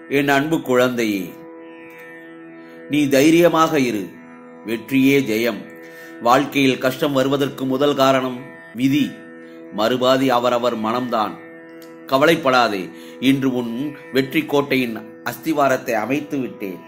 என் அன்பு குழந்தையே நீ தைரியமாக இரு வெற்றியே ஜெயம் வாழ்க்கையில் கஷ்டம் வருவதற்கு முதல் காரணம் விதி மறுபாதி அவரவர் மனம்தான் கவலைப்படாதே இன்று உன் வெற்றி கோட்டையின் அஸ்திவாரத்தை அமைத்து விட்டேன்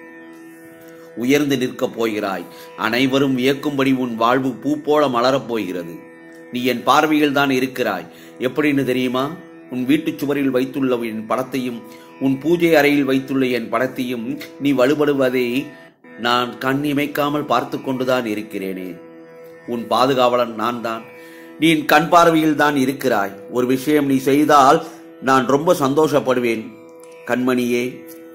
உயர்ந்து நிற்கப் போகிறாய் அனைவரும் வியக்கும்படி உன் வாழ்வு பூ போல மலரப் போகிறது நீ என் பார்வையில் தான் இருக்கிறாய் எப்படின்னு தெரியுமா உன் வீட்டுச் சுவரில் வைத்துள்ள என் படத்தையும் உன் பூஜை அறையில் வைத்துள்ள என் படத்தையும் நீ வலுபடுவதை நான் கண் இமைக்காமல் பார்த்து கொண்டுதான் இருக்கிறேனே உன் பாதுகாவலன் நான் தான் நீ என் கண் பார்வையில் தான் இருக்கிறாய் ஒரு விஷயம் நீ செய்தால் நான் ரொம்ப சந்தோஷப்படுவேன் கண்மணியே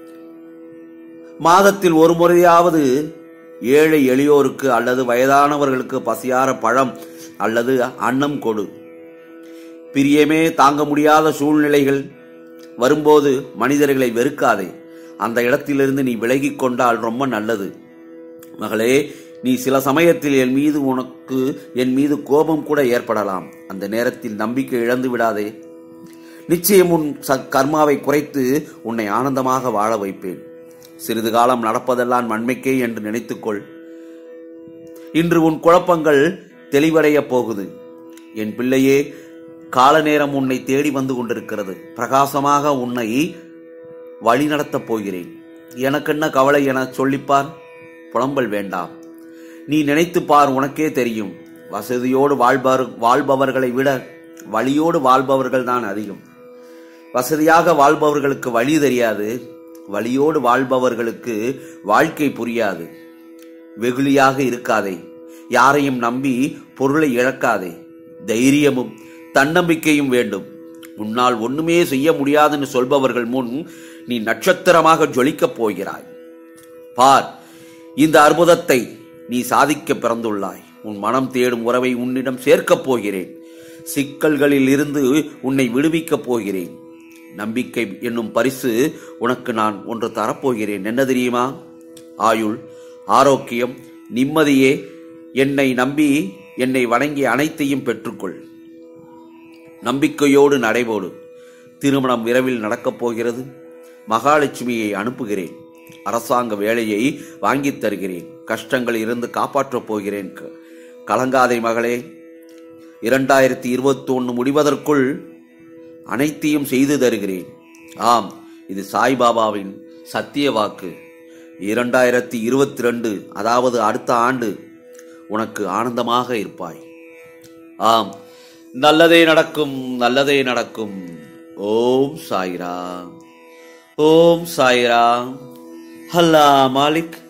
மாதத்தில் ஒரு முறையாவது ஏழை எளியோருக்கு அல்லது வயதானவர்களுக்கு பசியார பழம் அல்லது அன்னம் கொடு பிரியமே தாங்க முடியாத சூழ்நிலைகள் வரும்போது மனிதர்களை வெறுக்காதே அந்த இடத்திலிருந்து நீ விலகிக் கொண்டால் ரொம்ப நல்லது மகளே நீ சில சமயத்தில் என் மீது உனக்கு என் மீது கோபம் கூட ஏற்படலாம் அந்த நேரத்தில் நம்பிக்கை இழந்து விடாதே நிச்சயம் உன் ச- கர்மாவை குறைத்து உன்னை ஆனந்தமாக வாழ வைப்பேன் சிறிது காலம் நடப்பதெல்லாம் நன்மைக்கே என்று நினைத்துக்கொள் இன்று உன் குழப்பங்கள் தெளிவடையப் போகுது என் பிள்ளையே கால நேரம் உன்னை தேடி வந்து கொண்டிருக்கிறது பிரகாசமாக உன்னை வழிநடத்தப் போகிறேன் எனக்கென்ன கவலை என சொல்லிப்பார் புலம்பல் வேண்டாம் நீ நினைத்துப் பார் உனக்கே தெரியும் வசதியோடு வாழ்பவர் வாழ்பவர்களை விட வழியோடு வாழ்பவர்கள் தான் அதிகம் வசதியாக வாழ்பவர்களுக்கு வழி தெரியாது வழியோடு வாழ்பவர்களுக்கு வாழ்க்கை புரியாது வெகுளியாக இருக்காதே யாரையும் நம்பி பொருளை இழக்காதே தைரியமும் தன்னம்பிக்கையும் வேண்டும் உன்னால் ஒண்ணுமே செய்ய முடியாதுன்னு சொல்பவர்கள் முன் நீ நட்சத்திரமாக ஜொலிக்கப் போகிறாய் பார் இந்த அற்புதத்தை நீ சாதிக்க பிறந்துள்ளாய் உன் மனம் தேடும் உறவை உன்னிடம் சேர்க்கப் போகிறேன் சிக்கல்களில் இருந்து உன்னை விடுவிக்கப் போகிறேன் நம்பிக்கை என்னும் பரிசு உனக்கு நான் ஒன்று தரப்போகிறேன் என்ன தெரியுமா ஆயுள் ஆரோக்கியம் நிம்மதியே என்னை நம்பி என்னை வணங்கி அனைத்தையும் பெற்றுக்கொள் நம்பிக்கையோடு நடைபோடு திருமணம் விரைவில் நடக்கப் போகிறது மகாலட்சுமியை அனுப்புகிறேன் அரசாங்க வேலையை வாங்கித் தருகிறேன் கஷ்டங்கள் இருந்து காப்பாற்றப் போகிறேன் க- கலங்காதே மகளே இரண்டாயிரத்தி இருபத்தி ஒன்று முடிவதற்குள் அனைத்தையும் செய்து தருகிறேன் ஆம் இது சாய்பாபாவின் சத்திய வாக்கு இரண்டாயிரத்தி இருபத்தி ரெண்டு அதாவது அடுத்த ஆண்டு உனக்கு ஆனந்தமாக இருப்பாய் ஆம் நல்லதே நடக்கும் நல்லதே நடக்கும் ஓம் சாய்ராம் ஓம் சாய்ராம் ஹல்லா மாலிக்